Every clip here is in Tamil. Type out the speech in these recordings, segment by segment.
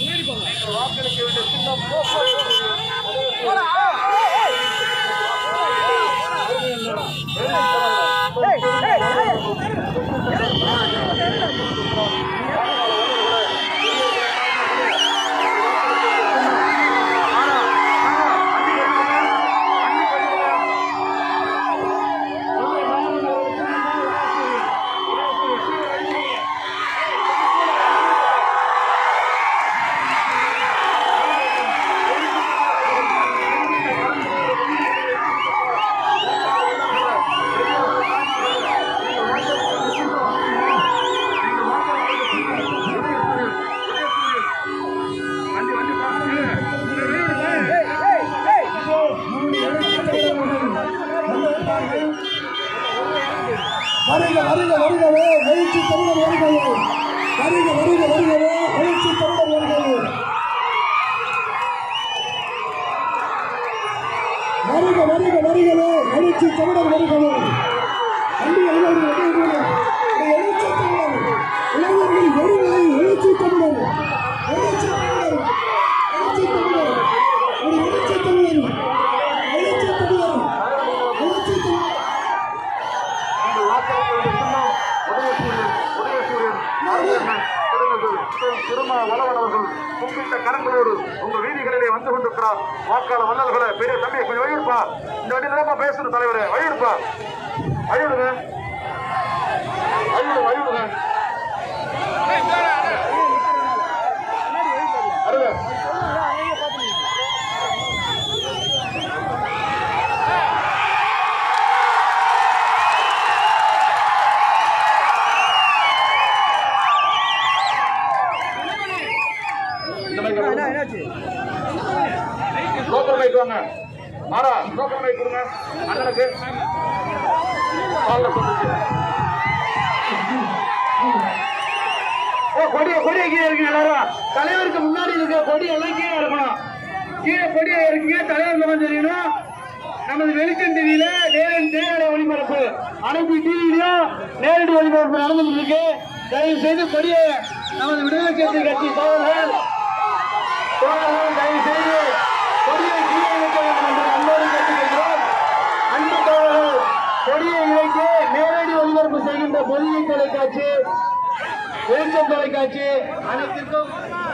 நீங்கள் வாக்களிக்க வேண்டிய சின்னம் வருக வருக வருகவே எழுச்சி தமிழர் வருகவே வருக வருக வருகவே எழுச்சி தமிழர் வருகவே வருக வருக வருகவே எழுச்சி தமிழர் வருகவே அள்ளி அழுவது எழுச்சி தமிழர் இளைஞர்கள் வருகை எழுச்சி தமிழர் எழுச்சி தமிழர் எழுச்சி தமிழர் ஒரு எழுச்சி தமிழர் எழுச்சி தமிழர் எழுச்சி தமிழர் நீங்கள் வாக்களிக்க வேண்டிய சின்னம் உதயசூரியன் உதயசூரியன் நாராயணன் திருநெல்வேலி திரு- திருமா வளவன் அவர்கள் கும்பிட்ட கரங்களோடு உங்க வீதிகளிலே வந்து கொண்டிருக்கிறார் வாக்காளர் வல்லல்களை பெரிய தம்பி கொஞ்சம் வழியிருப்பா இந்த வண்டி நிலமா பேசணும் தலைவரே வழியிருப்பா வழிவிடுங்க வழிவிடு வழிவிடுங்க அருங்க இந்த மைக் லோக்கல் மைக் வாங்க மாறா லோக்கல் மைக் கொடுங்க அண்ணனுக்கு கால்ல சொல்லுங்க ஓ கொடிய கொடிய கீழே இருக்கு எல்லாரும் தலைவருக்கு முன்னாடி இருக்க கொடி எல்லாம் கீழே இருக்கணும் கீழே கொடியை இருக்கீங்க தலைவர் முகம் தெரியணும் நமது வெளிச்சம் டிவியில நேரடி நேரடி ஒளிபரப்பு அனைத்து டிவிலையும் நேரடி ஒளிபரப்பு நடந்துட்டு இருக்கு தயவு செய்து கொடியை நமது விடுதலை சிறுத்தை கட்சி தோழர்கள் தோழர்கள் தயவு செய்து கொடியை கீழே வைக்க வேண்டும் என்று அன்போடு கேட்டுக்கொள்கிறோம் அன்பு தோழர்கள் கொடியை இழைக்க நேரடி ஒளிபரப்பு செய்கின்ற பொதிகை தொலைக்காட்சி வெளிச்சம் தொலைக்காட்சி அனைத்திற்கும்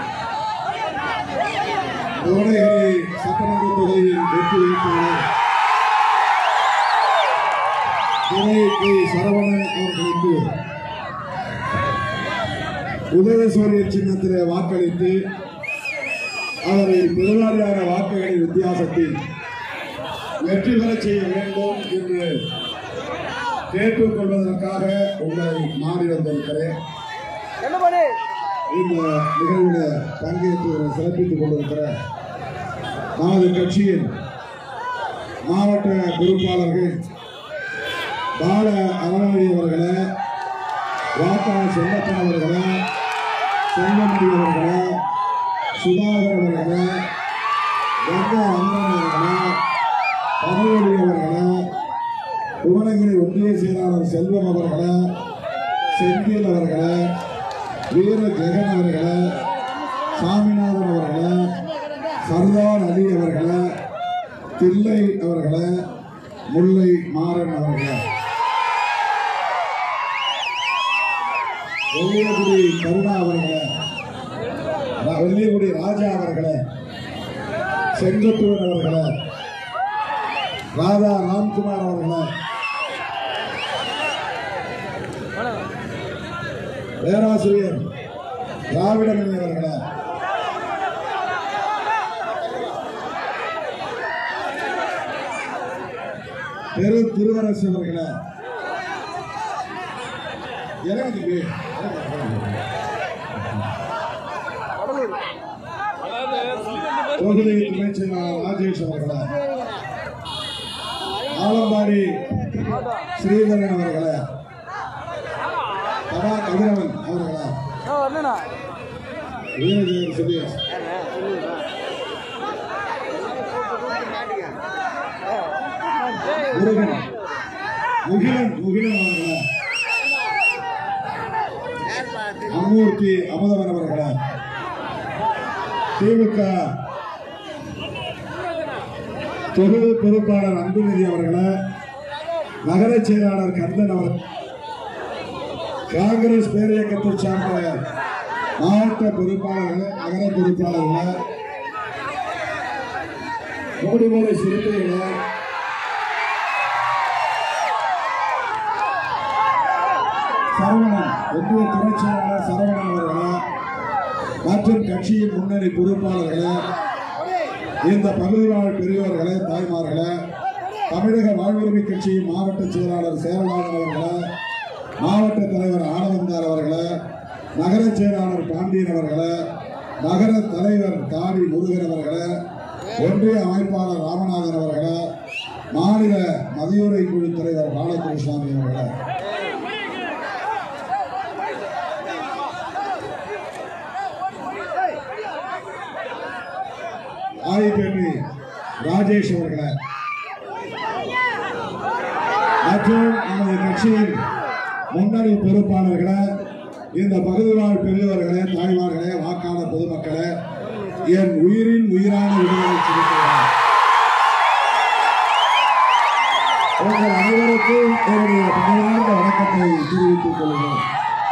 கோடைகரை சட்டமன்ற தொகுதியின் வெற்றி வேட்பாளர் துணை கே சரவணன் அவர்களுக்கு உதயசூரிய சின்னத்திலே வாக்களித்து அவரை பெருவாரியான வாக்குகளின் வித்தியாசத்தில் வெற்றி பெறச் செய்ய வேண்டும் என்று கேட்டுக்கொள்வதற்காக உங்களை நாடி வந்திருக்கிறேன் இந்த நிகழ்வில் பங்கேற்று சிறப்பித்துக் கொண்டிருக்கிற நமது கட்சியின் மாவட்ட பொறுப்பாளர்கள் பால அறவழி அவர்களே வாக்காளர் செல்லப்பன் அவர்களே செல்வமணி அவர்களே சுதாகர் அவர்களே கங்கா அண்ணன் அவர்களே பதவொலி அவர்களே புவனகிரி ஒன்றிய செயலாளர் செல்வம் அவர்களே செந்தில் அவர்களே வீர ஜெகன் அவர்களே சாமிநாதன் அவர்களே சர்தார் அலி அவர்களே தில்லை அவர்களே முல்லை மாறன் அவர்களே வெள்ளியகுடி கருணா அவர்களே ரா- வெள்ளியகுடி ராஜா அவர்களே செங்கத்துவன் அவர்களே ராதா ராம்குமார் அவர்களே பேராசிரியர் திராவிடமணி அவர்களே பெரு திருவரசு அவர்களே இறங்குது பே. தொகுதி துணைச் செயலாளர் ராஜேஷ் அவர்களே ஆலம்பாடி ஸ்ரீதரன் அவர்களே தடா கதிரவன் அவர்களே வீரஜெயன் சுதேஷ் முருகன் முகிலன் முகிலன் அவர்களே அம்மூர்த்தி அமுதவன் அவர்களே திமுக தொகுதி பொறுப்பாளர் அன்புநிதி அவர்களை நகர செயலாளர் கந்தன் அவர் காங்கிரஸ் பேரியக்கத்தை சார்ந்த மாவட்ட பொறுப்பாளர்கள் நகர பொறுப்பாளர்கள் மூடுமலை சிறுத்தைகளை சரவணன் ஒன்றிய துணை செயலாளர் சரவணன் அவர்களை மற்றும் கட்சியின் முன்னணி பொறுப்பாளர்களை இந்த பகுதி வாழ் பெரியவர்களே தாய்மார்களே தமிழக வாழ்வுரிமை கட்சியின் மாவட்ட செயலாளர் சேரலாளன் அவர்களே மாவட்ட தலைவர் ஆனவந்தார் அவர்களே நகர செயலாளர் பாண்டியன் அவர்களே நகர தலைவர் தாடி முருகன் அவர்களே ஒன்றிய அமைப்பாளர் ராமநாதன் அவர்களே மாநில மதியுரை குழு தலைவர் பாலகிருஷ்ணாமி அவர்களே ஆதிபேட்டை ராஜேஷ் அவர்களே மற்றும் நமது கட்சியின் முன்னணி பொறுப்பாளர்களே இந்த பகுதி வாழ் பெரியவர்களே தாய்மார்களே வாக்காளர் பொதுமக்களே என் உயிரின் உயிரான விடுதலை சிறுத்தைகளே உங்கள் அனைவருக்கும் என்னுடைய பணியார்ந்த வணக்கத்தை தெரிவித்துக் கொள்கிறேன்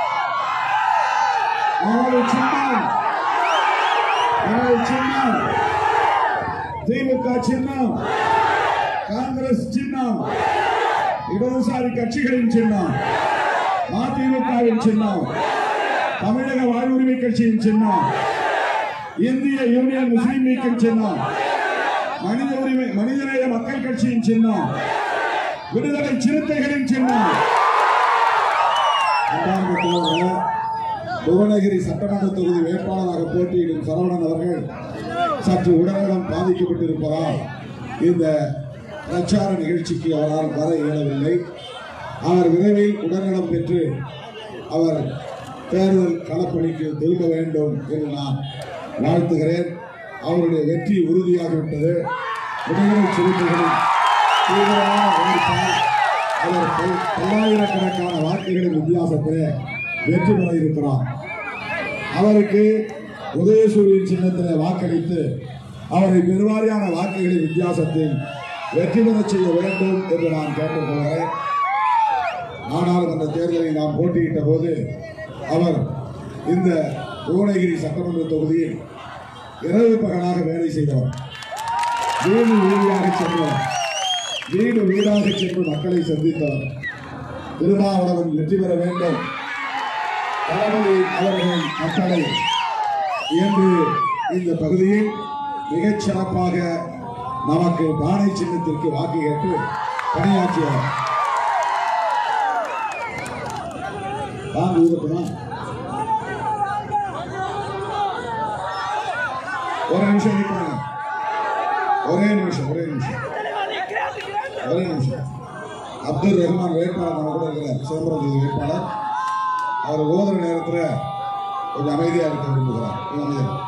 நமது சின்னம் நமது சின்னம் திமுக சின்னம் காங்கிரஸ் சின்னம் இடதுசாரி கட்சிகளின் சின்னம் மதிமுகவின் சின்னம் தமிழக வாழ்வுரிமை கட்சியின் சின்னம் இந்திய யூனியன் முஸ்லீம் லீக்கின் சின்னம் மனித உரிமை மனிதநேய மக்கள் கட்சியின் சின்னம் விடுதலை சிறுத்தைகளின் சின்னம் அன்பார்ந்த தோழர்களே, புவனகிரி சட்டமன்ற தொகுதி வேட்பாளராக போட்டியிடும் சரவணன் அவர்கள் சற்று உடல்நலம் பாதிக்கப்பட்டிருப்பதால் இந்த பிரச்சார நிகழ்ச்சிக்கு அவரால் வர இயலவில்லை அவர் விரைவில் உடல்நலம் பெற்று அவர் தேர்தல் களப்பணிக்கு திரும்ப வேண்டும் என்று நான் வாழ்த்துகிறேன் அவருடைய வெற்றி உறுதியாகிவிட்டது விடுதலை சிறுத்தைகளின் தீவிரமான உழைப்பால் அவர் பல்- பல்லாயிரக்கணக்கான வாக்குகளின் வித்தியாசத்திலே வெற்றி பெற இருக்கிறார் அவருக்கு உதயசூரியன் சின்னத்திலே வாக்களித்து அவரை பெருவாரியான வாக்குகளின் வித்தியாசத்தில் வெற்றி பெறச் செய்ய வேண்டும் என்று நான் கேட்டுக்கொள்கிறேன் நாடாளுமன்ற தேர்தலில் நாம் போட்டியிட்ட போது அவர் இந்த புவனகிரி சட்டமன்ற தொகுதியில் இரவு பகலாக வேலை செய்தவர் வீடு வீதியாக சென்றவர் வீடு வீடாக சென்று மக்களை சந்தித்தவர் திருமாவளவன் வெற்றி பெற வேண்டும் தளபதி அவர்களின் கட்டளை என்று இந்த பகுதியில் மிகச் சிறப்பாக நமக்கு பானை சின்னத்திற்கு வாக்கு கேட்டு பணியாற்றியவர் வாங்க ஊருக்குமா ஒரு நிமிஷம் நிற்பாங்க ஒரே நிமிஷம் ஒரே நிமிஷம் ஒரே நிமிஷம் அப்துல் ரஹ்மான் வேட்பாளர் நம்ம கூட இருக்கிறார் சிதம்பரம் தொகுதி வேட்பாளர் அவர் ஓதுற நேரத்தில் கொஞ்சம் அமைதியாக இருக்க விரும்புகிறார் கொஞ்சம் அமைதியா இருங்க.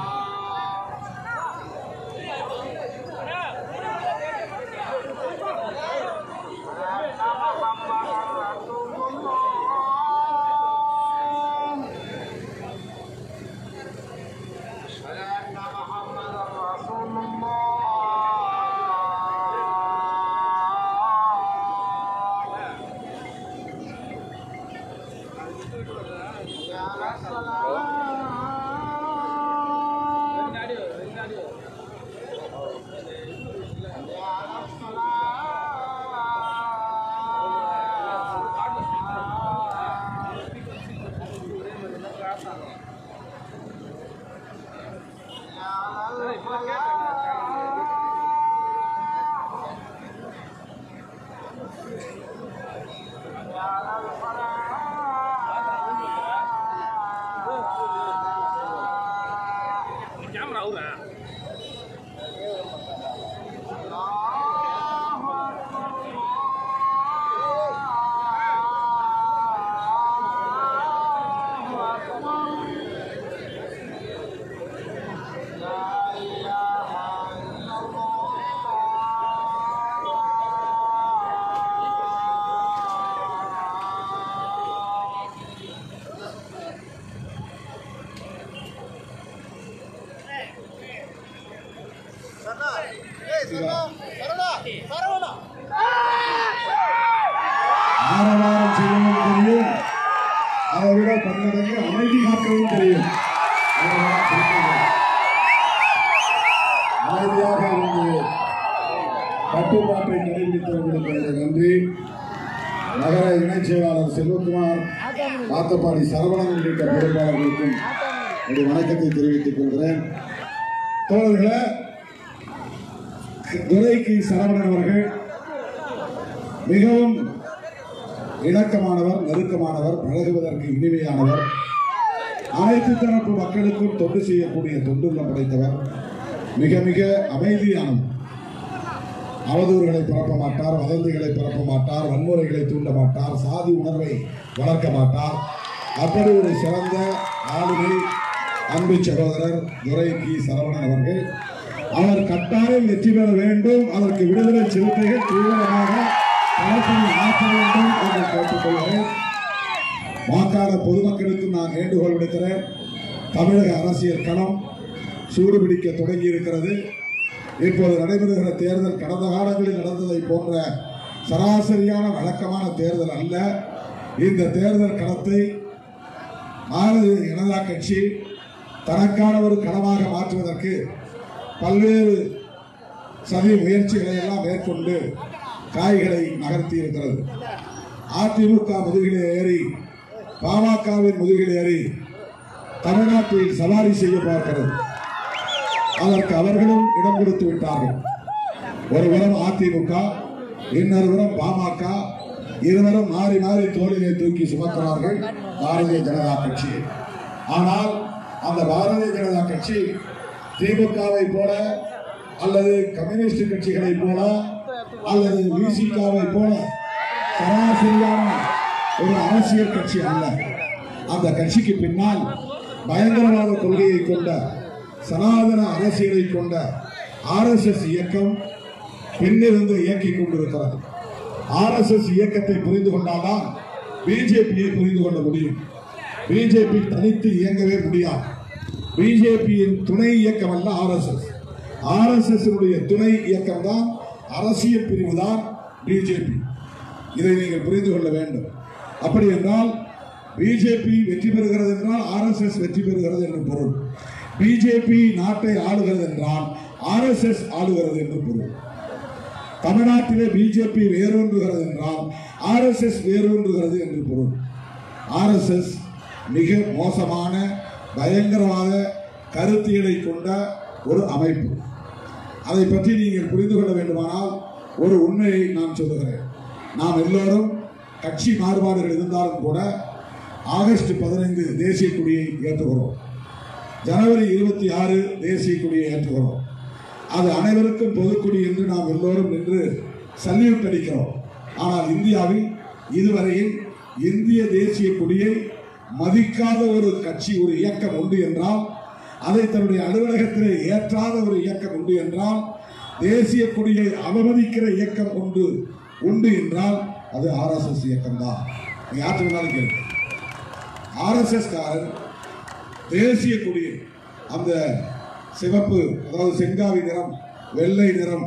கேமரா அவரா செய்வார் ஆரவாரம் செய்யவும் தெரியும் அதை விட பன்மடங்கு அமைதி காக்கவும் தெரியும் ஆரவாரம் செய்யுங்கள். அமைதியாக இருந்து கட்டுப்பாட்டை கடைபிடித்தவர்களுக்கு எனது நன்றி நகர இணைச் செயலாளர் செல்வகுமார் காத்தப்பாடி சரவணன் உள்ளிட்ட பொறுப்பாளர்களுக்கும் என்னுடைய வணக்கத்தை தெரிவித்துக் கொள்கிறேன் தோழர்களே துரைக்கு சரவணன் அவர்கள் மிகவும் இணக்கமானவர் நெருக்கமானவர் பழகுவதற்கு இனிமையானவர் அனைத்து தரப்பு மக்களுக்கும் தொண்டு செய்யக்கூடிய தொண்டுள்ளம் படைத்தவர் மிக மிக அமைதியானவர் அவதூறுகளை பரப்ப மாட்டார் வதந்திகளை பரப்ப மாட்டார் வன்முறைகளை தூண்ட மாட்டார் சாதி உணர்வை வளர்க்க மாட்டார் அப்படி ஒரு சிறந்த ஆளுமை அன்பு சகோதரர் துரை கி சரவணன் அவர்கள் அவர் கட்டாயம் வெற்றி பெற வேண்டும் அதற்கு விடுதலை சிறுத்தைகள் தீவிரமாக களத்தில் ஆற்ற வேண்டும் என்று கேட்டுக்கொள்கிறேன் வாக்காள பொதுமக்களுக்கு நான் வேண்டுகோள் விடுக்கிறேன் தமிழக அரசியல் களம் சூடுபிடிக்க தொடங்கி இருக்கிறது இப்போது நடைபெறுகிற தேர்தல் கடந்த காலங்களில் நடந்ததை போன்ற சராசரியான வழக்கமான தேர்தல் அல்ல இந்த தேர்தல் களத்தை பாரதிய ஜனதா கட்சி தனக்கான ஒரு களமாக மாற்றுவதற்கு பல்வேறு சதி முயற்சிகளை எல்லாம் மேற்கொண்டு காய்களை நகர்த்தி இருக்கிறது அதிமுக முதுகிலே ஏறி பாமகவின் முதுகில் ஏறி தமிழ்நாட்டில் சவாரி செய்ய பார்க்கிறது அதற்கு அவர்களும் இடம் கொடுத்து விட்டார்கள் ஒருபுறம் அதிமுக இன்னொரு புறம் பாமக இருவரும் மாறி மாறி தோளிலே தூக்கி சுமக்கிறார்கள் பாரதிய ஜனதா கட்சி ஆனால் அந்த பாரதிய ஜனதா கட்சி திமுகவை போல அல்லது கம்யூனிஸ்ட் கட்சிகளை போல அல்லது விசிகாவை போல சராசரியான ஒரு அரசியல் கட்சி அல்ல அந்த கட்சிக்கு பின்னால் பயங்கரவாத கொள்கையை கொண்ட சனாதன அரசியலை கொண்ட ஆர்எஸ்எஸ் இயக்கம் பின்னிருந்து இயக்கிக் கொண்டிருக்கிறது ஆர்எஸ்எஸ் இயக்கத்தை புரிந்து கொண்டால்தான் பிஜேபியை புரிந்து கொள்ள முடியும் பிஜேபி தனித்து இயங்கவே முடியாது பிஜேபியின் துணை இயக்கம் அல்ல ஆர்எஸ்எஸ் ஆர்எஸ்எஸ் துணை இயக்கம் தான் அரசியல் பிரிவு தான் பிஜேபி இதை நீங்கள் புரிந்து கொள்ள வேண்டும் அப்படி என்றால் பிஜேபி வெற்றி பெறுகிறது என்றால் ஆர்எஸ்எஸ் வெற்றி பெறுகிறது என்று பொருள் பிஜேபி நாட்டை ஆளுகிறது என்றால் ஆர்எஸ்எஸ் ஆளுகிறது என்று பொருள் தமிழ்நாட்டிலே பிஜேபி வேரூன்றுகிறது என்றால் ஆர்எஸ்எஸ் வேரூன்றுகிறது என்று பொருள் ஆர்எஸ்எஸ் மிக மோசமான பயங்கரவாத கருத்தியலை கொண்ட ஒரு அமைப்பு அதை பற்றி நீங்கள் புரிந்து கொள்ள வேண்டுமானால் ஒரு உண்மையை நான் சொல்லுகிறேன் நாம் எல்லோரும் கட்சி மாறுபாடுகள் இருந்தாலும் கூட ஆகஸ்ட் பதினைந்து தேசிய கொடியை ஏற்றுகிறோம் ஜனவரி இருபத்தி ஆறு தேசிய கொடியை ஏற்றுகிறோம் அது அனைவருக்கும் பொதுக்கொடி என்று நாம் எல்லோரும் நின்று சல்யூட் அடிக்கிறோம் ஆனால் இந்தியாவில் இதுவரையில் இந்திய தேசிய கொடியை மதிக்காத ஒரு கட்சி ஒரு இயக்கம் உண்டு என்றால் அதை தன்னுடைய அலுவலகத்திலே ஏற்றாத ஒரு இயக்கம் உண்டு என்றால் தேசிய கொடியை அவமதிக்கிற இயக்கம் உண்டு உண்டு என்றால் அது ஆர்எஸ்எஸ் இயக்கம் தான் யாருக்கு வேணாலும் கேள்வி ஆர்எஸ்எஸ் காரன் தேசிய கொடியை அந்த சிவப்பு அதாவது செங்காவி நிறம் வெள்ளை நிறம்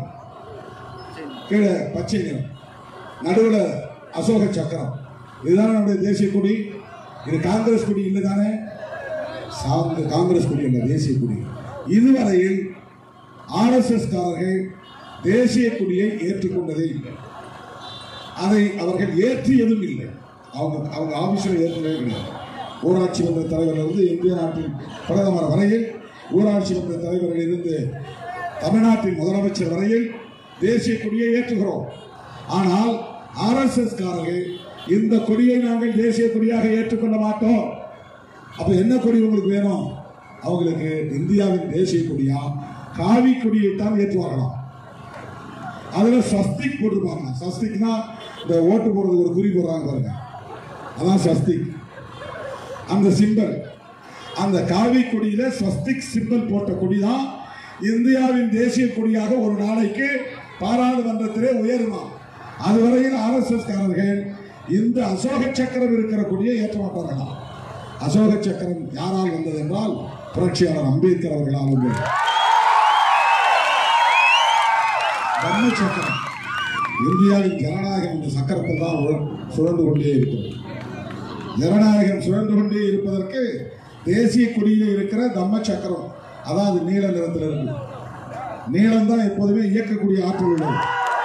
கீழே பச்சை நிறம் நடுவில் அசோக சக்கரம் இதுதானே நம்முடைய தேசிய கொடி இது காங்கிரஸ் கொடி இல்லை தானே சார்ந்த காங்கிரஸ் கொடி அல்ல தேசிய கொடி இதுவரையில் ஆர்எஸ்எஸ் காரர்கள் தேசிய கொடியை ஏற்றுக்கொண்டதே இல்லை அதை அவர்கள் ஏற்றியதும் இல்லை அவங்க அவங்க ஆபீஸில் ஏற்றவே கிடையாது ஊராட்சி மன்ற தலைவரிலிருந்து இந்திய நாட்டின் பிரதமர் வரையில் ஊராட்சி மன்ற தலைவரில் இருந்து தமிழ்நாட்டின் முதலமைச்சர் வரையில் தேசிய கொடியை ஏற்றுகிறோம் ஆனால் ஆர்எஸ்எஸ் காரர்கள் இந்த கொடியை நாங்கள் தேசிய கொடியாக ஏற்றுக்கொள்ள மாட்டோம் அப்ப என்ன கொடி உங்களுக்கு வேணும் அவங்களுக்கு இந்தியாவின் தேசிய கொடியா காவி கொடியை தான் ஏற்றுவாங்களாம் அதுல சஸ்திக் போட்டிருப்பாங்க சஸ்திக்னா இந்த ஓட்டு போடுறதுக்கு ஒரு குறி போடுறாங்க பாருங்க அதான் சஸ்திக் அந்த சிம்பல் அந்த காவி கொடியில ஸ்வஸ்திக் சிம்பல் போட்ட கொடி தான் இந்தியாவின் தேசிய கொடியாக ஒரு நாளைக்கு பாராளுமன்றத்திலே உயருமா அதுவரையில் ஆர்எஸ்எஸ் காரர்கள் இந்த அசோக சக்கரம் இருக்கிற கொடியை ஏற்ற மாட்டார்களாம் அசோக சக்கரம் யாரால் வந்தது என்றால் புரட்சியாளர் அம்பேத்கர் அவர்களால் வந்தது தம்ம சக்கரம் இந்தியாவின் ஜனநாயகம் இந்த சக்கரத்தில் தான் உழ- சுழன்று கொண்டே இருக்கிறது ஜனநாயகம் சுழன்று கொண்டே இருப்பதற்கு தேசிய கொடியில் இருக்கிற தம்ம சக்கரம் அதாவது நீல நிறத்தில் இருக்கு நீளம் தான் எப்போதுமே இயக்கக்கூடிய ஆற்றல் உள்ளது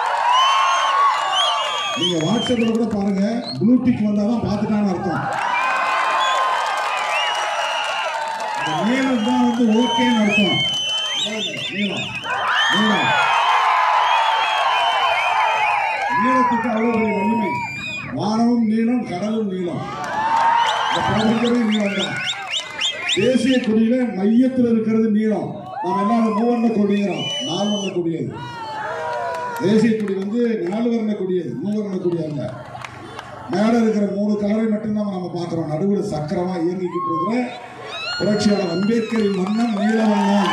நீங்க வாட்ஸ்அப்ல கூட பாருங்க ப்ளூடிக் வந்தாதான் பார்த்துட்டான்னு அர்த்தம் இந்த நீளம் தான் வந்து ஓகேன்னு அர்த்தம் நீளம் நீளம் நீளத்துக்கு அவ்வளவு பெரிய வலிமை வானமும் நீளம் கடலும் நீளம் இந்த பிரபஞ்சமே நீளம் தான் தேசிய கொடியில மையத்தில் இருக்கிறது நீளம் நாம் எல்லாரும் மூவண்ண கொடியிறோம் நாலு வண்ண கொடியது தேசிய கொடி வந்து நாலு வர்ண கொடியது மூவர்ண கொடி அல்ல மேல இருக்கிற மூணு கலரை மட்டும்தான் நம்ம பார்க்கிறோம் நடுவில் சக்கரமா இயங்கிக்கிட்டு இருக்கிற புரட்சியாளர் அம்பேத்கரின் வண்ணம் நீல வண்ணம்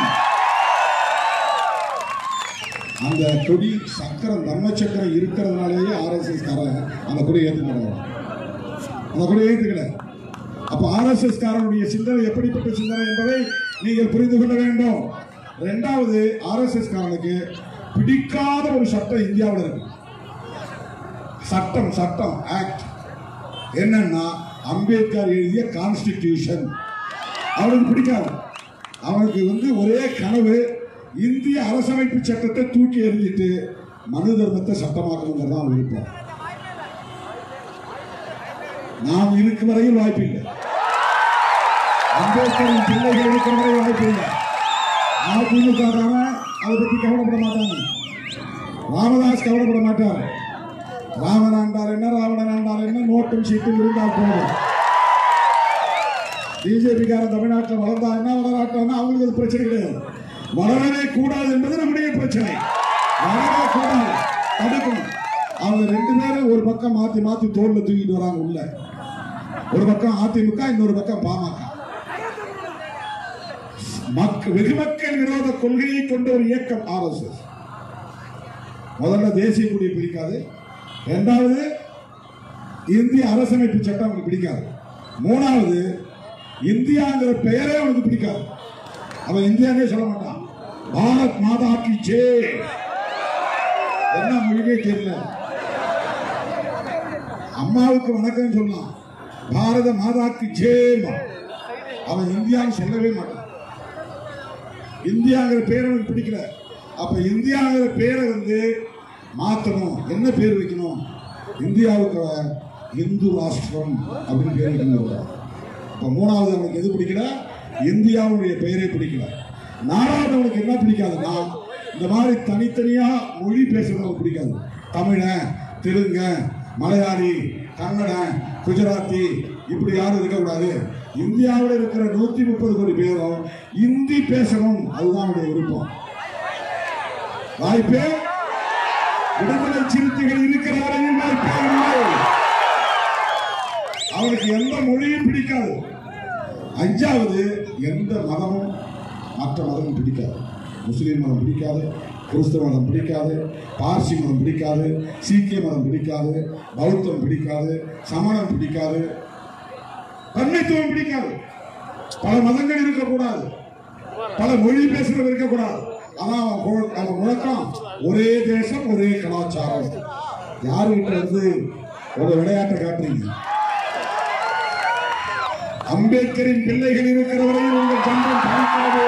அந்த கொடி சக்கரம் தர்ம சக்கரம் இருக்கிறதுனாலேயே ஆர்எஸ்எஸ் காரன் அந்த கொடி ஏற்றுக்கிறாங்க அந்த கொடி ஏற்றுக்கல அப்ப ஆர்எஸ்எஸ் காரனுடைய சிந்தனை எப்படிப்பட்ட சிந்தனை என்பதை நீங்கள் புரிந்து கொள்ள வேண்டும் ரெண்டாவது ஆர்எஸ்எஸ் காரனுக்கு பிடிக்காத ஒரு சட்டம் இந்தியாவில் இருக்கு சட்டம் சட்டம் ஆக்ட் என்னன்னா அம்பேத்கர் எழுதிய கான்ஸ்டிடியூஷன் அவனுக்கு பிடிக்காது அவனுக்கு வந்து ஒரே கனவு இந்திய அரசமைப்பு சட்டத்தை தூக்கி எறிஞ்சிட்டு மனு தர்மத்தை சட்டமாக்கணுங்கிறது தான் விருப்பம் நாம் இருக்கும் வரையில் வாய்ப்பில்லை அம்பேத்கரின் பிள்ளைகள் இருக்கிற வரை வாய்ப்பில்லை அதிமுக அதை பத்தி கவலைப்பட மாட்டாங்க ராமதாஸ் கவலைப்பட மாட்டார் ராமன் ஆண்டார் என்ன ராவணன் ஆண்டார் என்ன நோட்டும் சீட்டும் இருந்தால் போதும் பிஜேபிக்காரன் தமிழ்நாட்டில் வளர்ந்தா என்ன வளராட்டான்னா அவங்களுக்கு அது பிரச்சனை கிடையாது வளரவே கூடாது என்பது நம்முடைய பிரச்சனை வளரவே கூடாது தடுக்கணும் அவங்க ரெண்டு பேரும் ஒரு பக்கம் மாத்தி மாத்தி தோல்ல தூக்கிட்டு வராங்க உள்ள ஒரு பக்கம் அதிமுக இன்னொரு பக்கம் பாமக மக்க வெகுமக்கள் விரோத கொள்கையை கொண்ட ஒரு இயக்கம் ஆர்எஸ்எஸ் முதல்ல தேசிய கொடியை பிடிக்காது இரண்டாவது இந்திய அரசமைப்பு சட்டம் அவனுக்கு பிடிக்காது மூணாவது இந்தியாங்கிற பெயரே அவனுக்கு பிடிக்காது அவன் இந்தியானே சொல்ல மாட்டான் பாரத் மாதா கி ஜே என்ன மொழியே தெரியல அம்மாவுக்கு வணக்கம் சொல்லலாம் பாரத மாதாக்கு ஜேமா அவன் இந்தியான்னு சொல்லவே மாட்டான் இந்தியாங்கிற பேர் அவனுக்கு பிடிக்கல அப்ப இந்தியாங்கிற பேரை வந்து மாத்தணும் என்ன பேர் வைக்கணும் இந்தியாவுக்கு அவன் இந்து ராஷ்டிரம் அப்படின்னு பேர் வைக்கணும் இப்ப மூணாவது அவனுக்கு எது பிடிக்கல இந்தியாவுடைய பெயரே பிடிக்கல நாலாவது அவனுக்கு என்ன பிடிக்காதுன்னா இந்த மாதிரி தனித்தனியா மொழி பேசுறது அவனுக்கு பிடிக்காது தமிழன் தெலுங்கன் மலையாளி கன்னடன் குஜராத்தி இப்படி யாரும் இருக்கக்கூடாது இந்தியாவில் இருக்கிற நூத்தி முப்பது கோடி பேரும் இந்தி பேசணும் அதுதான் அவனுடைய விருப்பம் வாய்ப்பே விடுதலை சிறுத்தைகள் இருக்கிற வரையில் வாய்ப்பே இல்லை அவனுக்கு எந்த மொழியும் பிடிக்காது அஞ்சாவது எந்த மதமும் மற்ற மதமும் பிடிக்காது முஸ்லீம் மதம் பிடிக்காது கிறிஸ்தவ மதம் பிடிக்காது பார்சி மதம் பிடிக்காது சீக்கிய மதம் பிடிக்காது பௌத்தம் பிடிக்காது சமணம் பிடிக்காது தன்மைத்துவம் பிடிக்காது பல மதங்கள் இருக்கக்கூடாது பல மொழி பேசுறவர் இருக்கக்கூடாது அதான் அவன் கொ- அவன் முழக்கம் ஒரே தேசம் ஒரே கலாச்சாரம் யாருகிட்ட இருந்து ஒரு விளையாட்டை காட்டுறீங்க அம்பேத்கரின் பிள்ளைகள் இருக்கிற வரையில் உங்கள் சங்கம் பறக்காது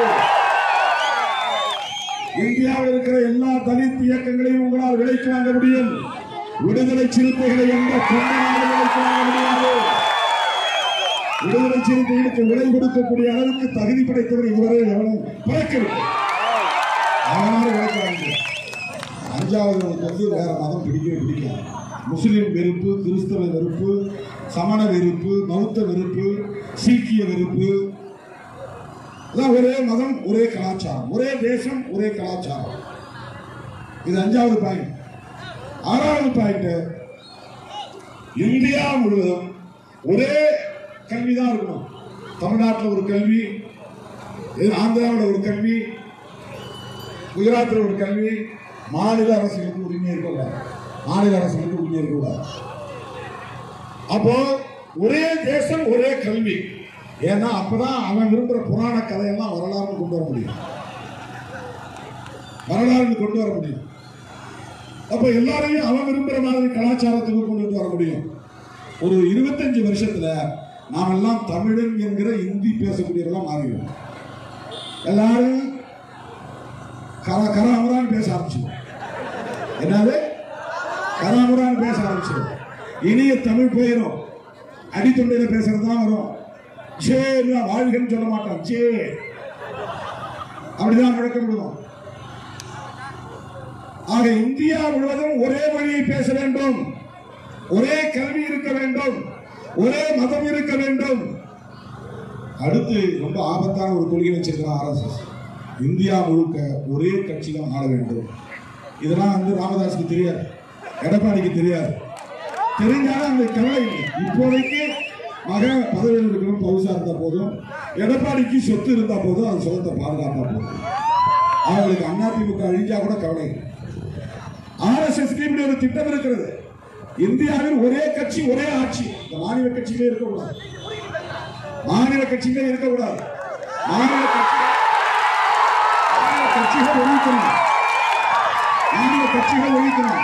இந்தியாவில் இருக்கிற எல்லா தலித் இயக்கங்களையும் உங்களால் விலைக்கு வாங்க முடியும் விடுதலை சிறுத்தைகளை எந்த கொண்டாலும் விலைக்கு வாங்க முடியாது விடுதலை சிறுத்தைகளுக்கு விலை கொடுக்கக்கூடிய அளவுக்கு தகுதி படைத்தவர் இதுவரை எவனும் பிறக்கவில்லை அதனால விலைக்கு வாங்க முடியாது. அஞ்சாவது நமக்கு வந்து வேற மதம் பிடிக்கவே பிடிக்காது முஸ்லிம் வெறுப்பு கிறிஸ்தவ வெறுப்பு சமண வெறுப்பு பௌத்த வெறுப்பு சீக்கிய வெறுப்பு அதான் ஒரே மதம் ஒரே கலாச்சாரம் ஒரே தேசம் ஒரே கலாச்சாரம் இது அஞ்சாவது பாயிண்ட் ஆறாவது பாயிண்ட் இந்தியா முழுவதும் ஒரே கல்வி தான் இருக்கணும் தமிழ்நாட்டில் ஒரு கல்வி இது ஆந்திராவில் ஒரு கல்வி குஜராத்தில் ஒரு கல்வி மாநில அரசுகளுக்கு உரிமை இருக்கக்கூடாது மாநில அரசுகளுக்கு உரிமை இருக்கக்கூடாது அப்போ ஒரே தேசம் ஒரே கல்வி ஏன்னா அப்பதான் அவன் விரும்புற புராண கதையெல்லாம் வரலாறுன்னு கொண்டு வர முடியும் வரலாறுன்னு கொண்டு வர முடியும் அப்ப எல்லாரையும் அவன் விரும்புற மாதிரி கலாச்சாரத்துக்கு கொண்டு வர முடியும் ஒரு இருபத்தஞ்சு வருஷத்துல நாம் எல்லாம் தமிழன் என்கிற இந்தி பேசக்கூடியவர்களா மாறிடுவோம் எல்லாரும் கரா கராமரான்னு பேச ஆரம்பிச்சிடும் என்னது கராமரான்னு பேச ஆரம்பிச்சிடும் இனிய தமிழ் போயிடும் அடித்தொண்டையில பேசுறது தான் வரும் சே வாழ்கன்னு சொல்ல மாட்டான் சே அப்படிதான் முழக்கம் விடுவோம் ஆக இந்தியா முழுவதும் ஒரே மொழியை பேச வேண்டும் ஒரே கல்வி இருக்க வேண்டும் ஒரே மதம் இருக்க வேண்டும் அடுத்து ரொம்ப ஆபத்தான ஒரு கொள்கை வச்சிருக்கிறான் ஆர்எஸ்எஸ் இந்தியா முழுக்க ஒரே கட்சி தான் ஆள வேண்டும் இதெல்லாம் வந்து ராமதாஸுக்கு தெரியாது எடப்பாடிக்கு தெரியாது தெரிஞ்சாலும் அந்த கவலை இல்லை இப்போதைக்கு மகன் பதவியில் இருக்கணும் பவுசா இருந்தா போதும் எடப்பாடிக்கு சொத்து இருந்தா போதும் அது சொத்தை பாதுகாத்தா போதும் அவங்களுக்கு அதிமுக அழிஞ்சா கூட கவலை இல்லை ஆர்எஸ்எஸ் இப்படி ஒரு திட்டம் இருக்கிறது இந்தியாவில் ஒரே கட்சி ஒரே ஆட்சி இந்த மாநில கட்சியிலே இருக்கக்கூடாது மாநில கட்சியிலே இருக்கக்கூடாது மாநில கட்சி மாநில கட்சிகள் ஒழிக்கணும் மாநில கட்சிகள் ஒழிக்கணும்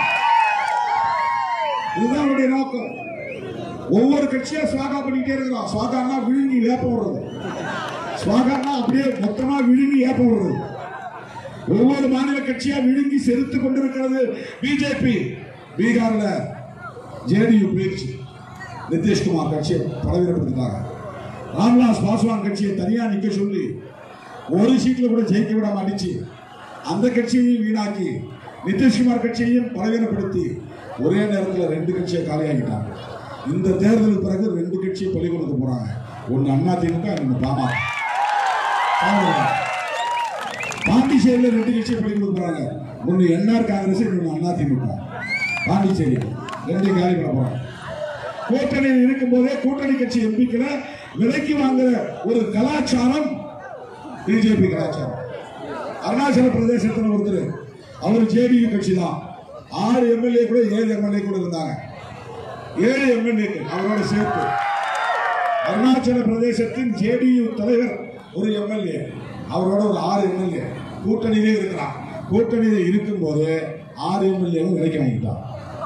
இதுதான் அவருடைய நோக்கம் ஒவ்வொரு கட்சியா சுவாகா பண்ணிட்டே இருக்கிறோம் சுவாகான்னா விழுங்கி வேப்ப விடுறது சுவாகான்னா அப்படியே மொத்தமா விழுங்கி ஏப்ப விடுறது ஒவ்வொரு மாநில கட்சியா விழுங்கி செலுத்து கொண்டிருக்கிறது பிஜேபி பீகார்ல ஜேடியு போயிடுச்சு நிதிஷ்குமார் கட்சியை பலவீனப்படுத்திட்டாங்க ராம்விலாஸ் பாஸ்வான் கட்சியை தனியா நிக்க சொல்லி ஒரு சீட்ல கூட ஜெயிக்க விடாம அடிச்சு அந்த கட்சியையும் வீணாக்கி நிதிஷ்குமார் கட்சியையும் பலவீனப்படுத்தி ஒரே நேரத்தில் ரெண்டு கட்சியை காலியாக்கிட்டாங்க இந்த தேர்தலுக்கு பிறகு ரெண்டு கட்சியை பலி கொடுக்க போறாங்க ஒன்னு அண்ணா திமுக இன்னொன்னு பாமக பாமக. பாண்டிச்சேரியில ரெண்டு கட்சியை பலி கொடுக்க போறாங்க ஒன்னு என்ஆர் காங்கிரஸ் இன்னொன்னு அதிமுக பாண்டிச்சேரி ரெண்டையும் காலி பண்ண போறாங்க கூட்டணியில் இருக்கும் போதே கூட்டணி கட்சி எம்பிக்களை விலைக்கு வாங்குற ஒரு கலாச்சாரம் பிஜேபி கலாச்சாரம் அருணாச்சல பிரதேசத்தில் ஒருத்தர் அவர் ஜேடியு கட்சி தான் ஆறு எம்எல்ஏ கூட ஏழு எம்எல்ஏ கூட இருந்தாங்க ஏழு எம்எல்ஏக்கள் அவரோட சேர்த்து அருணாச்சல பிரதேசத்தின் ஜேடியு தலைவர் ஒரு எம்எல்ஏ அவரோட ஒரு ஆறு எம்எல்ஏ கூட்டணியிலே இருக்கிறான் கூட்டணியில இருக்கும்போது ஆறு எம்எல்ஏவும் விலைக்கு வாங்கிட்டான்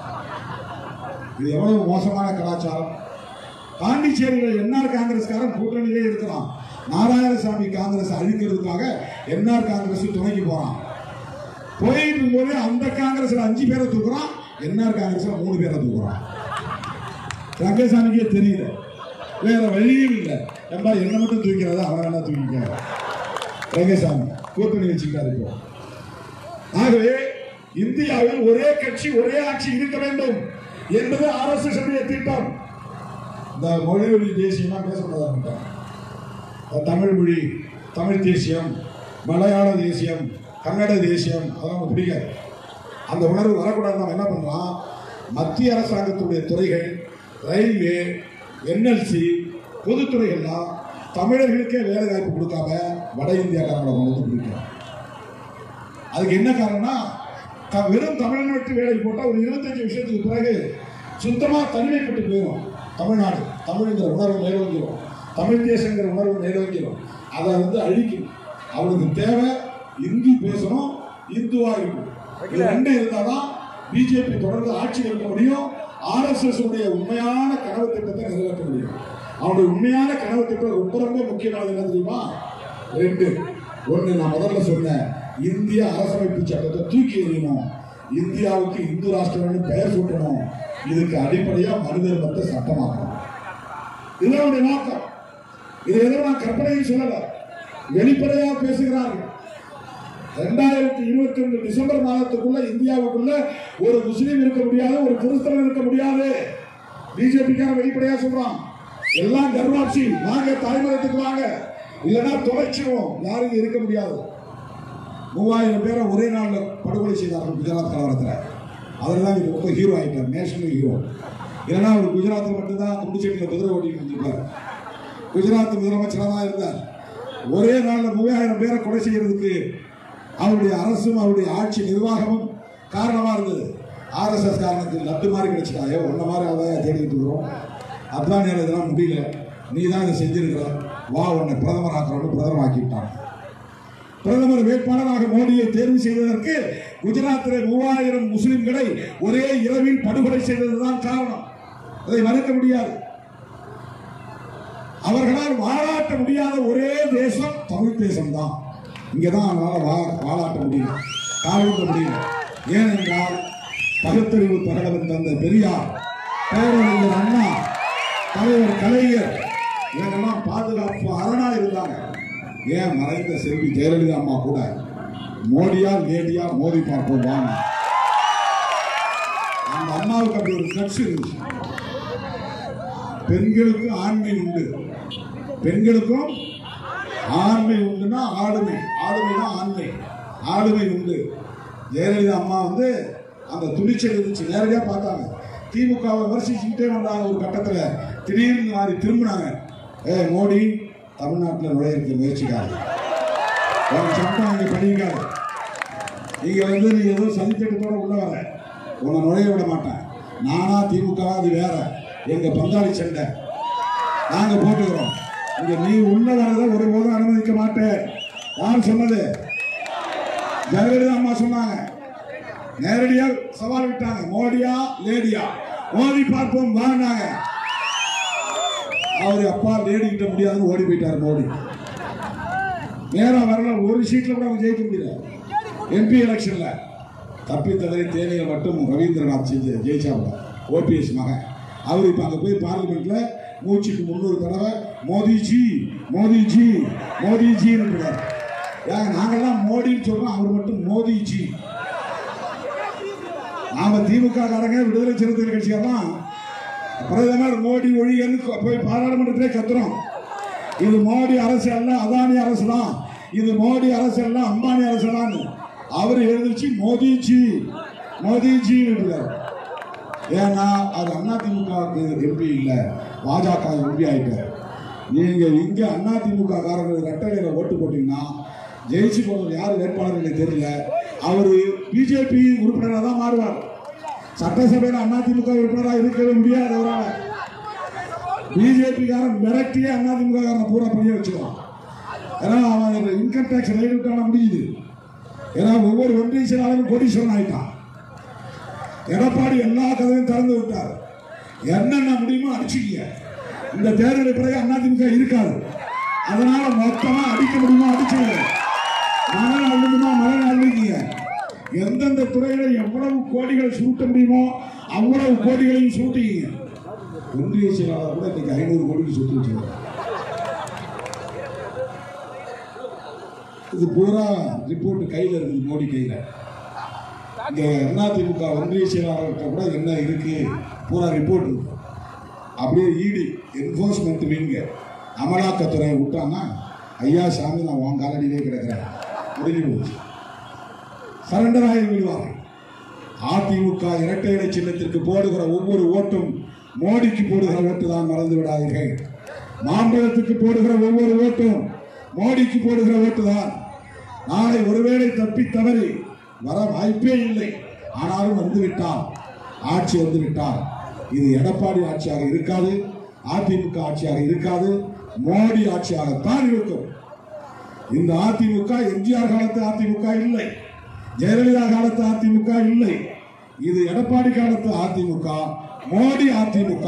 இது எவ்வளவு மோசமான கலாச்சாரம் பாண்டிச்சேரியில் என்ஆர் காங்கிரஸ்காரன் கூட்டணியிலே இருக்கிறான் நாராயணசாமி காங்கிரஸ் அழிக்கிறதுக்காக என்ஆர் காங்கிரஸ் துணைக்கு போறான் போயிட்டு இருக்கும்போது அந்த காங்கிரஸ்ல அஞ்சு பேரை தூக்குறான் என்ஆர் காங்கிரஸ்ல மூணு பேரை தூக்குறான் ரங்கசாமிக்கே தெரியல வேற வழியும் இல்லை ஏன்பா என்ன மட்டும் தூக்கிறதா அவன் வேணா தூக்கிக்க ரங்கசாமி கூட்டணி வச்சுக்காரு இப்போ ஆகவே இந்தியாவில் ஒரே கட்சி ஒரே ஆட்சி இருக்க வேண்டும் என்பது ஆர்எஸ்எஸ் உடைய திட்டம் இந்த மொழி வழி தேசியமா பேசக்கூடாது தமிழ் மொழி தமிழ் தேசியம் மலையாள தேசியம் கன்னட தேசியம் அதெல்லாம் நமக்கு பிடிக்காது அந்த உணர்வு வரக்கூடாது நம்ம என்ன பண்றோம் மத்திய அரசாங்கத்துடைய துறைகள் ரயில்வே என்எல்சி பொதுத்துறைகள்லாம் தமிழர்களுக்கே வேலை வாய்ப்பு கொடுக்காம வட இந்தியாக்காரங்களை கொண்டு வந்து பிடிக்கிறோம் அதுக்கு என்ன காரணம்னா த- வெறும் தமிழ்நாட்டு வேலை போட்டால் ஒரு இருபத்தஞ்சு வருஷத்துக்கு பிறகு சுத்தமாக தனிமைப்பட்டு போயிடும் தமிழ்நாடு தமிழ்ங்கிற உணர்வு மேலோங்கிடும் தமிழ் தேசங்கிற உணர்வு மேலோங்கிடும் அதை வந்து அழிக்கணும் அவனுக்கு தேவை இந்தி பேசணும் இந்துவா இருக்கும் இது ரெண்டும் இருந்தாதான் பிஜேபி தொடர்ந்து ஆட்சி இருக்க முடியும் ஆர்எஸ்எஸ் உடைய உண்மையான கனவு திட்டத்தை நிறைவேற்ற முடியும் அவனுடைய உண்மையான கனவு திட்டம் ரொம்ப ரொம்ப முக்கியமானது என்ன தெரியுமா ரெண்டு ஒண்ணு நான் முதல்ல சொன்னேன் இந்திய அரசமைப்பு சட்டத்தை தூக்கி எறியணும் இந்தியாவுக்கு இந்து ராஷ்டிரம்னு பெயர் சூட்டணும் இதுக்கு அடிப்படையா மனித தர்மத்தை சட்டமாக்கணும் இதுதான் அவருடைய நோக்கம் இது எதுவும் நான் கற்பனையை சொல்லல வெளிப்படையாக பேசுகிறார்கள் ரெண்டாயிரத்தி இருபத்தி ஒன்று டிசம்பர் மாதத்துக்குள்ள இந்தியாவுக்குள்ள ஒரு முஸ்லீம் இருக்க முடியாது ஒரு கிறிஸ்தவன் இருக்க முடியாது பிஜேபிக்கான வெளிப்படையா சொல்றான் எல்லாம் கர்வாட்சி வாங்க தாய்மரத்துக்கு வாங்க இல்லைன்னா தொலைச்சிருவோம் யாரும் இங்க இருக்க முடியாது மூவாயிரம் பேரை ஒரே நாள்ல படுகொலை செய்தார்கள் குஜராத் கலவரத்தில் அதில் தான் இவர் ரொம்ப ஹீரோ ஆயிட்டார் நேஷனல் ஹீரோ இல்லைன்னா அவர் குஜராத்தில் மட்டும்தான் குடிச்செட்டியில் குதிரை ஓட்டிட்டு இருந்திருப்பார் குஜராத் முதலமைச்சராக தான் இருந்தார் ஒரே நாளில் மூவாயிரம் பேரை கொலை செய்யறதுக்கு அவருடைய அரசும் அவருடைய ஆட்சி நிர்வாகமும் காரணமாக இருந்தது ஆர்எஸ்எஸ் காரணத்துக்கு லட்டு மாதிரி கிடைச்சிட்டாயோ உன்ன மாதிரி அதான் தேடிட்டு இருக்கிறோம் அத்வானியால் இதெல்லாம் முடியல நீ தான் இதை செஞ்சிருக்கிற வா உன்னை பிரதமர் ஆக்கிறோன்னு பிரதமர் ஆக்கிவிட்டான் பிரதமர் வேட்பாளராக மோடியை தேர்வு செய்வதற்கு குஜராத்திலே மூவாயிரம் முஸ்லிம்களை ஒரே இரவில் படுகொலை செய்ததுதான் காரணம் அதை மறுக்க முடியாது அவர்களால் வாழாட்ட முடியாத ஒரே தேசம் தமிழ் தேசம்தான் இங்கதான் அவங்களால வா- வாழாட்ட முடியும் காலூட்ட முடியும் ஏனென்றால் பகுத்தறிவு பிரகடனம் தந்த பெரியார் பேரறிஞர் அண்ணா தலைவர் கலைஞர் இவங்கெல்லாம் பாதுகாப்பு அரணா இருந்தாங்க ஏன் மறைந்த செல்வி ஜெயலலிதா அம்மா கூட மோடியா லேடியா மோதி பார்ப்போம் வாங்க அந்த அம்மாவுக்கு அப்படி ஒரு கட்சி இருந்துச்சு பெண்களுக்கு ஆண்மை உண்டு பெண்களுக்கும் ஆண்மை உண்டுன்னா ஆளுமை ஆளுமைனா ஆண்மை ஆளுமை உண்டு ஜெயலலிதா அம்மா வந்து அந்த துணிச்சல் இருந்துச்சு நேரடியாக பார்த்தாங்க திமுகவை விமர்சிச்சுக்கிட்டே வந்தாங்க ஒரு கட்டத்தில் திடீர்னு மாறி திரும்பினாங்க ஏ மோடி தமிழ்நாட்டில் நுழையிறதுக்கு முயற்சிக்காது உன் சட்டம் இங்கே படிக்காது நீங்க வந்து நீ ஏதோ சதித்திட்டத்தோட உள்ள வர உன்னை நுழைய விட மாட்டேன் நானா திமுக அது வேற எங்க பங்காளி சண்டை நாங்க போட்டுக்கிறோம் இங்க நீ உள்ள வரத ஒருபோதும் அனுமதிக்க மாட்டேன் யார் சொன்னது ஜெயலலிதா அம்மா சொன்னாங்க நேரடியா சவால் விட்டாங்க மோடியா லேடியா மோடி பார்ப்போம் வாங்கினாங்க அவரு அப்பா லேடி கிட்ட முடியாதுன்னு ஓடி போயிட்டாரு மோடி நேரா வரல ஒரு சீட்ல கூட அவங்க ஜெயிக்க முடியல எம்பி எலெக்ஷன்ல தப்பி தவறி தேனியில் மட்டும் ரவீந்திரநாத் செஞ்ச ஜெயிச்சாங்க ஓபிஎஸ் மகன் அவர் இப்போ அங்கே போய் பார்லிமெண்ட்ல மூச்சுக்கு முந்நூறு தடவை மோடிஜி மோடிஜி மோடிஜின்னு இருக்கார் ஏன் நாங்கெல்லாம் மோடின்னு சொல்றோம் அவர் மட்டும் மோடிஜி நாம திமுக காரங்க விடுதலை சிறுத்தைகள் கட்சியெல்லாம் பிரதமர் மோடி ஒழிகன்னு போய் பாராளுமன்றத்திலே கத்துறோம் இது மோடி அரசு அல்ல அதானி அரசு தான் இது மோடி அரசு அல்ல அம்பானி அரசு தான் அவர் எழுதிச்சு மோடிஜி மோடிஜி ஏன்னா அது அதிமுகவுக்கு எம்பி இல்ல பாஜக எம்பி ஆயிட்டார் நீங்க இங்க அதிமுக காரர்கள் ரெட்டலையில ஓட்டு போட்டீங்கன்னா ஜெயிச்சு போனவர் யார் வேட்பாளர் எனக்கு தெரியல அவரு பிஜேபி உறுப்பினராக தான் மாறுவார் சட்டசபையில் அதிமுக உறுப்பினராக இருக்கவே முடியாது அவரால் பிஜேபி காரன் மிரட்டியே அதிமுக காரனை பூரா பணிய வச்சுக்கலாம் ஏன்னா அவன் இன்கம் டேக்ஸ் ரைடு விட்டான முடியுது ஏன்னா ஒவ்வொரு ஒன்றிய செயலாளரும் கோடீஸ்வரன் ஆயிட்டான் எடப்பாடி எல்லா கதையும் திறந்து விட்டார் என்னென்ன முடியுமோ அடிச்சுக்கீங்க இந்த தேர்தல் பிறகு அதிமுக இருக்காது அதனால மொத்தமா அடிக்க முடியுமோ அடிச்சுங்க மழை அள்ளுமா மழை அள்ளிக்கீங்க எந்தெந்த துறையில எவ்வளவு கோடிகளை சுருட்ட முடியுமோ அவ்வளவு கோடிகளையும் சுருட்டிங்க ஒன்றிய செயலாளர் கூட இன்னைக்கு ஐநூறு கோடிக்கு சுட்டு வச்சிருக்காங்க இது பூரா ரிப்போர்ட் கையில் இருக்குது மோடி கையில் இங்க அதிமுக ஒன்றிய செயலாளர்கிட்ட கூட என்ன இருக்கு பூரா ரிப்போர்ட் இருக்கு அப்படியே இடி என்ஃபோர்ஸ்மெண்ட் விங்க அமலாக்கத்துறை விட்டாங்கன்னா ஐயா சாமி நான் உன் காலடியிலே கிடக்கிறேன் முடிஞ்சு போச்சு சரண்டர் ஆகி விடுவாங்க அதிமுக இரட்டை இலை சின்னத்திற்கு போடுகிற ஒவ்வொரு ஓட்டும் மோடிக்கு போடுகிற ஓட்டு தான் மறந்து விடாதீர்கள் மாம்பழத்துக்கு போடுகிற ஒவ்வொரு ஓட்டும் மோடிக்கு போடுகிற ஓட்டு தான் நாளை ஒருவேளை தப்பி தவறி வர வாய்ப்பே இல்லை ஆனாலும் வந்து விட்டால் ஆட்சி வந்து விட்டால் இது எடப்பாடி ஆட்சியாக இருக்காது அதிமுக ஆட்சியாக இருக்காது மோடி ஆட்சியாகத்தான் இருக்கும் இந்த அதிமுக எம்ஜிஆர் காலத்து அதிமுக இல்லை ஜெயலலிதா காலத்து அதிமுக இல்லை இது எடப்பாடி காலத்து அதிமுக மோடி அதிமுக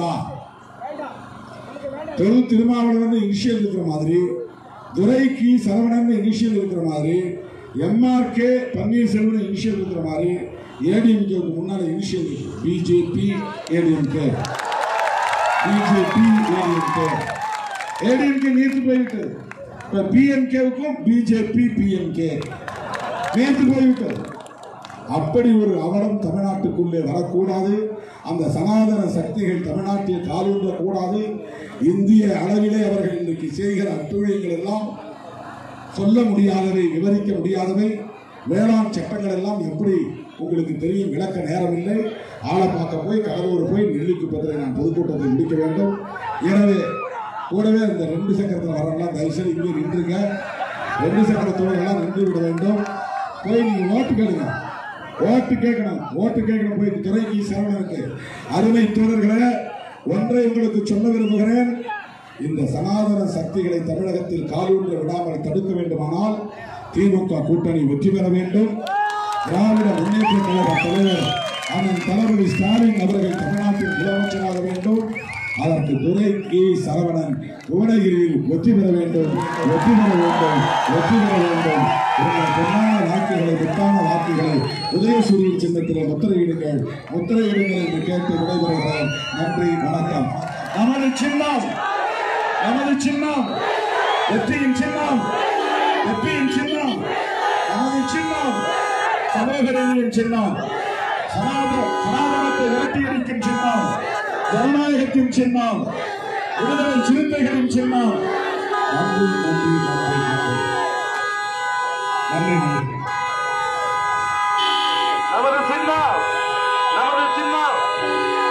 தொழு திருமாவளவன் இனிஷியல் இருக்கிற மாதிரி துரைக்கு சரவணன் இனிஷியல் இருக்கிற மாதிரி எம்ஆர்கே பன்னீர்செல்வன் இனிஷியல் இருக்கிற மாதிரி ஏடிஎம்கேவுக்கு முன்னாடி இனிஷியல் இருக்கு BJP ADMK BJP ADMK ADMK நீர்த்து போய்விட்டது இப்ப பிஎம்கேவுக்கும் பிஜேபி பிஎம்கே நீர்த்து போய்விட்டது அப்படி ஒரு அவலம் தமிழ்நாட்டுக்குள்ளே வரக்கூடாது அந்த சனாதன சக்திகள் தமிழ்நாட்டில் காலூன்ற கூடாது இந்திய அளவிலே அவர்கள் இன்றைக்கு செய்கிற அட்டுழியங்கள் எல்லாம் சொல்ல முடியாதவை விவரிக்க முடியாதவை வேளாண் சட்டங்கள் எல்லாம் எப்படி உங்களுக்கு தெரியும் விளக்க நேரமில்லை ஆளை பார்க்க போய் கடலூர் போய் நெல்லுக்கு பதிலை நான் பொதுக்கூட்டத்தை முடிக்க வேண்டும் எனவே கூடவே இந்த ரெண்டு சக்கரத்தில் வரலாம் தயவுசெய்து இங்கே நின்றுங்க ரெண்டு சக்கரத்தோடு எல்லாம் நின்று விட வேண்டும் போய் நீங்க ஓட்டு கேளுங்க ஓட்டு கேட்கணும் ஓட்டு கேட்கணும் போய் துறைக்கு சரவணனுக்கு அருமை தோழர்களே ஒன்றை உங்களுக்கு சொல்ல விரும்புகிறேன் இந்த சனாதன சக்திகளை தமிழகத்தில் காலூன்ற விடாமல் தடுக்க வேண்டுமானால் திமுக கூட்டணி வெற்றி பெற வேண்டும் திராவிட முன்னேற்ற கழக தலைவர் அண்ணன் தளபதி ஸ்டாலின் அவர்கள் தமிழ்நாட்டின் முதலமைச்சராக வேண்டும் அதற்கு துரை கி சரவணன் புவனகிரியில் வெற்றி பெற வேண்டும் வெற்றி பெற வேண்டும் வெற்றி பெற வேண்டும் உங்கள் பொன்னான வாக்குகளை முத்தான வாக்குகளை உதயசூரியன் சின்னத்தில் முத்திரையிடுங்கள் முத்திரையிடுங்கள் என்று கேட்டு விடைபெறுகிறேன் நன்றி வணக்கம் நமது சின்னம் நமது சின்னம் வெற்றியின் சின்னம் வெற்றியின் சின்னம் நமது சின்னம் சமூகநீதியின் சின்னம் சனாத சனாதனத்தை விரட்டியடிக்கும் சின்னம் ஜனநாயகத்தின் சின்னம் விடுதலை சிறுத்தைகளின் சின்னம் நன்றி நன்றி நன்றி நன்றி நன்றி நன்றி நமது சின்னம் நமது சின்னம்